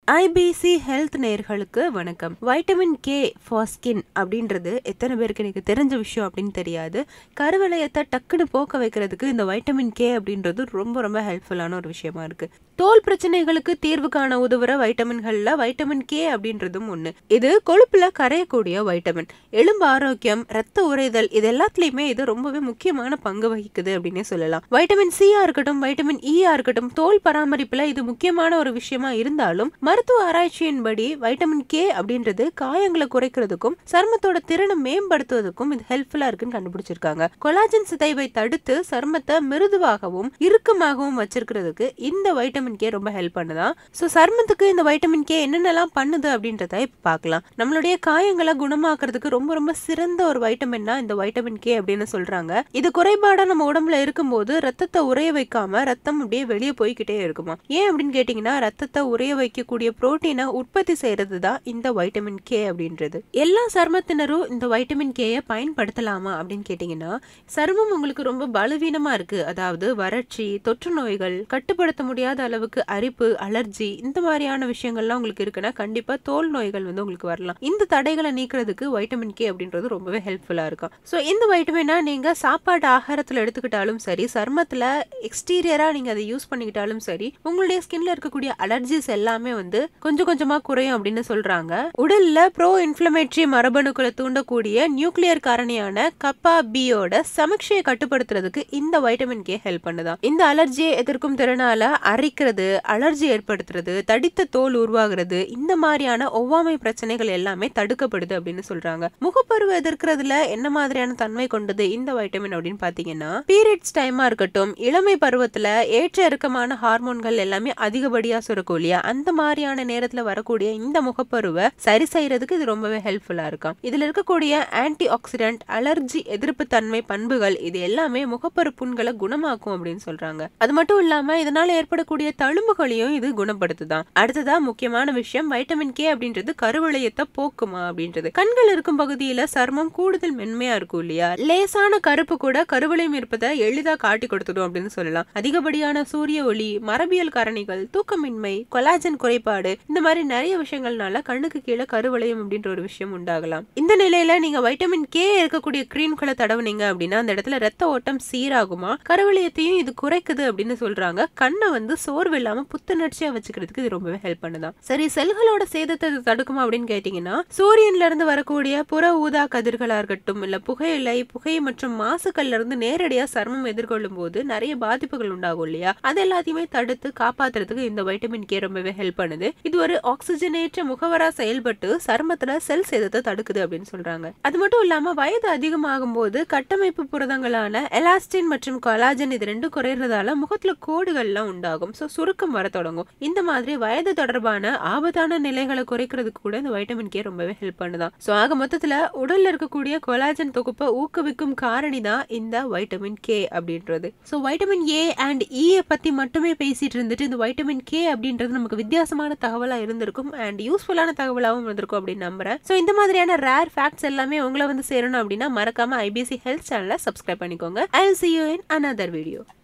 IBC health நேர்களுக்கு வணக்கம் vitamin K for skin அப்படின்றது எத்தனை பேருக்கு எனக்கு தெரிஞ்ச விஷயம் அப்படின்னு தெரியாது கருவளையத்தை டக்குன்னு போக்க வைக்கிறதுக்கு இந்த வைட்டமின் கே அப்படின்றது ரொம்ப ரொம்ப ஹெல்ப்ஃபுல்லான ஒரு விஷயமா இருக்கு தோல் பிரச்சனைகளுக்கு தீர்வு காண உதவுற வைட்டமின்கள்ல வைட்டமின் கே அப்படின்றதும் ஒண்ணு இது கொழுப்புல கரையக்கூடிய வைட்டமின் எலும்பு ஆரோக்கியம் ரத்த உறைதல் இது எல்லாத்துலயுமே இது ரொம்பவே முக்கியமான பங்கு வகிக்குது அப்படின்னே சொல்லலாம் வைட்டமின் சியா இருக்கட்டும் வைட்டமின் ஈயா இருக்கட்டும் தோல் பராமரிப்புல இது முக்கியமான ஒரு விஷயமா இருந்தாலும் மருத்துவ ஆராய்ச்சியின்படி வைட்டமின் கே அப்படின்றது காயங்களை குறைக்கிறதுக்கும் சருமத்தோட திறனை மேம்படுத்துவதற்கும் இது ஹெல்ப்ஃபுல்லா இருக்குன்னு கண்டுபிடிச்சிருக்காங்க கொலாஜன் சிதைவை தடுத்து சருமத்தை மிருதுவாகவும் இறுக்கமாகவும் வச்சிருக்கிறதுக்கு இந்த வைட்டமின் கே ரொம்ப ஹெல்ப் பண்ணுதான் ஸோ சருமத்துக்கு இந்த வைட்டமின் கே என்னென்னலாம் பண்ணுது அப்படின்றத இப்போ பார்க்கலாம் நம்மளுடைய காயங்களை குணமாக்குறதுக்கு ரொம்ப ரொம்ப சிறந்த ஒரு வைட்டமின்னா இந்த வைட்டமின் கே அப்படின்னு சொல்றாங்க இது குறைபாடா நம்ம உடம்புல இருக்கும்போது ரத்தத்தை உறைய வைக்காம ரத்தம் அப்படியே வெளியே போய்கிட்டே இருக்குமா ஏன் அப்படின்னு கேட்டீங்கன்னா ரத்தத்தை உறைய வைக்கக்கூடிய புரோட்டீனை உற்பத்தி செய்யறது தான் இந்த வைட்டமின் கே அப்படின்றது எல்லா சருமத்தினரும் இந்த வைட்டமின் கேயை பயன்படுத்தலாமா அப்படின்னு கேட்டீங்கன்னா சருமம் உங்களுக்கு ரொம்ப பலவீனமா இருக்கு அதாவது வறட்சி தொற்று நோய்கள் கட்டுப்படுத்த முடியாத அளவுக்கு அரிப்பு அலர்ஜி இந்த மாதிரியான விஷயங்கள்லாம் உங்களுக்கு இருக்குன்னா கண்டிப்பா தோல் நோய்கள் வந்து உங்களுக்கு வரலாம் இந்த தடைகளை நீக்கிறதுக்கு வைட்டமின் கே அப்படின்றது ரொம்பவே ஹெல்ப்ஃபுல்லா இருக்கும் ஸோ இந்த வைட்டமினா நீங்க சாப்பாடு ஆகாரத்துல எடுத்துக்கிட்டாலும் சரி சருமத்துல எக்ஸ்டீரியரா நீங்க அதை யூஸ் பண்ணிக்கிட்டாலும் சரி உங்களுடைய ஸ்கின்ல இருக்கக்கூடிய அலர்ஜிஸ் எல்லாமே வந்து கொஞ்சம் கொஞ்சமா குறையும் அப்படின்னு சொல்றாங்க உடல்ல ப்ரோ இன்ஃபிளமேட்டரி மரபணுக்களை தூண்டக்கூடிய நியூக்ளியர் காரணியான கப்பா பியோட சமீட்சையை கட்டுப்படுத்துறதுக்கு இந்த வைட்டமின் கே ஹெல்ப் பண்ணுதான் இந்த அலர்ஜியை எதிர்க்கும் திறனால அரிக்கிறது அலர்ஜி ஏற்படுத்துறது தடித்த தோல் உருவாகிறது இந்த மாதிரியான ஒவ்வாமை பிரச்சனைகள் எல்லாமே தடுக்கப்படுது அப்படின்னு சொல்றாங்க முகப்பருவ எதிர்க்கிறதுல என்ன மாதிரியான தன்மை கொண்டது இந்த வைட்டமின் அப்படின்னு பாத்தீங்கன்னா பீரியட்ஸ் டைமா இருக்கட்டும் இளமை பருவத்துல ஏற்ற இறக்கமான ஹார்மோன்கள் எல்லாமே அதிகப்படியா சுரக்கும் இல்லையா அந்த மாதிரியான நேரத்துல வரக்கூடிய இந்த முகப்பருவை சரி செய்யறதுக்கு இது ரொம்பவே ஹெல்ப்ஃபுல்லா இருக்கும் இதுல இருக்கக்கூடிய ஆன்டி ஆக்சிடென்ட் அலர்ஜி எதிர்ப்பு தன்மை பண்புகள் இது எல்லாமே முகப்பரு புண்களை குணமாக்கும் அப்படின்னு சொல்றாங்க அது மட்டும் இல்லாம இதனால ஏற்படக்கூடிய தழும்புகளையும் இது குணப்படுத்துதான் அடுத்ததா முக்கியமான விஷயம் வைட்டமின் கே அப்படின்றது கருவளையத்தை போக்குமா அப்படின்றது கண்கள் இருக்கும் பகுதியில சர்மம் கூடுதல் மென்மையா இருக்கும் இல்லையா லேசான கருப்பு கூட கருவளையம் இருப்பதை எளிதா காட்டி கொடுத்துடும் அப்படின்னு சொல்லலாம் அதிகப்படியான சூரிய ஒளி மரபியல் காரணிகள் தூக்கமின்மை கொலாஜன் குறைபாடு இந்த மாதிரி நிறைய விஷயங்கள்னால கண்ணுக்கு கீழே கருவளையம் அப்படின்ற ஒரு விஷயம் உண்டாகலாம் இந்த நிலையில நீங்க வைட்டமின் கே இருக்கக்கூடிய கிரீம்களை தடவுனீங்க அப்படின்னா அந்த இடத்துல ரத்த ஓட்டம் சீராகுமா கருவளையத்தையும் இது குறைக்குது அப்படின்னு சொல்றாங்க கண்ணை வந்து சோர்வு இல்லாம புத்துணர்ச்சியா வச்சுக்கிறதுக்கு இது ரொம்பவே ஹெல்ப் பண்ணுதான் சரி செல்களோட சேதத்தை இது தடுக்குமா அப்படின்னு கேட்டீங்கன்னா சூரியன்ல இருந்து வரக்கூடிய புற ஊதா கதிர்களா இருக்கட்டும் இல்ல புகையிலை புகை மற்றும் மாசுக்கள்ல இருந்து நேரடியா சர்மம் எதிர்கொள்ளும் போது நிறைய பாதிப்புகள் உண்டாகும் இல்லையா அது எல்லாத்தையுமே தடுத்து காப்பாத்துறதுக்கு இந்த வைட்டமின் கே ரொம்பவே ஹெல்ப் பண்ணுது இது ஒரு ஆக்சிஜனேற்ற முகவரா செயல்பட்டு சருமத்துல செல் சேதத்தை தடுக்குது அப்படின்னு சொல்றாங்க அது மட்டும் இல்லாம வயது அதிகமாகும் போது கட்டமைப்பு புரதங்களான எலாஸ்டின் மற்றும் கொலாஜன் இது ரெண்டும் குறையறதால முகத்துல கோடுகள்லாம் உண்டாகும் ஸோ சுருக்கம் வர தொடங்கும் இந்த மாதிரி வயது தொடர்பான ஆபத்தான நிலைகளை குறைக்கிறதுக்கு கூட இந்த வைட்டமின் கே ரொம்பவே ஹெல்ப் பண்ணுதான் ஸோ ஆக மொத்தத்துல உடல்ல இருக்கக்கூடிய கொலாஜன் தொகுப்பை ஊக்குவிக்கும் காரணி தான் இந்த வைட்டமின் கே அப்படின்றது ஸோ வைட்டமின் ஏ அண்ட் இயை பத்தி மட்டுமே பேசிட்டு இருந்துட்டு இந்த வைட்டமின் கே அப்படின்றது நமக்கு வித்தியாசமான தகவலா இருந்திருக்கும் அண்ட் யூஸ்ஃபுல்லான தகவலாகவும் இருந்திருக்கும் அப்படின்னு நம்புறேன் ஸோ இந்த மாதிரியான ரேர் ஃபேக்ட்ஸ் எல்லாமே உங்களை வந்து சேரணும் அப்படின்னா மறக்காம ஐபிசி ஹெல்த் சேனலை சப்ஸ்கிரைப் பண்ணிக்கோங்க I see you in another video